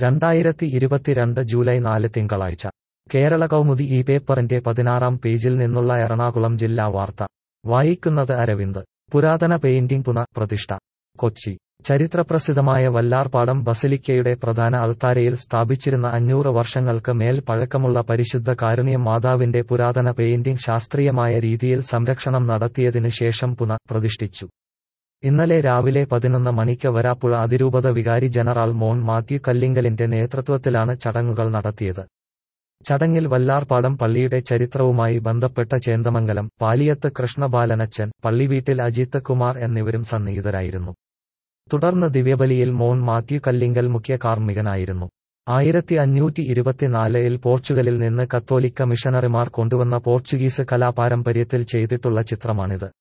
രണ്ടായിരത്തി ഇരുപത്തിരണ്ട് ജൂലൈ നാല് തിങ്കളാഴ്ച കേരള കൗമുദി ഈ പേപ്പറിന്റെ പതിനാറാം പേജിൽ നിന്നുള്ള എറണാകുളം ജില്ലാ വാർത്ത വായിക്കുന്നത് അരവിന്ദ് പുരാതന പെയിന്റിംഗ് പുനഃ പ്രതിഷ്ഠ കൊച്ചി ചരിത്രപ്രസിദ്ധമായ വല്ലാർപാടം ബസിലിക്കയുടെ പ്രധാന അൾത്താരയിൽ സ്ഥാപിച്ചിരുന്ന അഞ്ഞൂറ് വർഷങ്ങൾക്ക് മേൽ പഴക്കമുള്ള പരിശുദ്ധ കാരുണ്യം മാതാവിന്റെ പുരാതന പെയിന്റിംഗ് ശാസ്ത്രീയമായ രീതിയിൽ സംരക്ഷണം നടത്തിയതിനു ശേഷം പുനഃ പ്രതിഷ്ഠിച്ചു ഇന്നലെ രാവിലെ പതിനൊന്ന് മണിക്ക് വരാപ്പുഴ അതിരൂപത വികാരി ജനറൽ മോൺ മാത്യു കല്ലിങ്കലിന്റെ നേതൃത്വത്തിലാണ് ചടങ്ങുകൾ നടത്തിയത് ചടങ്ങിൽ വല്ലാർപാടം പള്ളിയുടെ ചരിത്രവുമായി ബന്ധപ്പെട്ട ചേന്ദമംഗലം പാലിയത്ത് കൃഷ്ണബാലനച്ചൻ പള്ളിവീട്ടിൽ അജിത്ത് കുമാർ എന്നിവരും സന്നിഹിതരായിരുന്നു തുടർന്ന് ദിവ്യബലിയിൽ മോൺ മാത്യു കല്ലിങ്കൽ മുഖ്യ കാർമ്മികനായിരുന്നു ആയിരത്തി അഞ്ഞൂറ്റി ഇരുപത്തിനാലിൽ പോർച്ചുഗലിൽ നിന്ന് കത്തോലിക്ക മിഷണറിമാർ കൊണ്ടുവന്ന പോർച്ചുഗീസ് കലാപാരമ്പര്യത്തിൽ ചെയ്തിട്ടുള്ള ചിത്രമാണിത്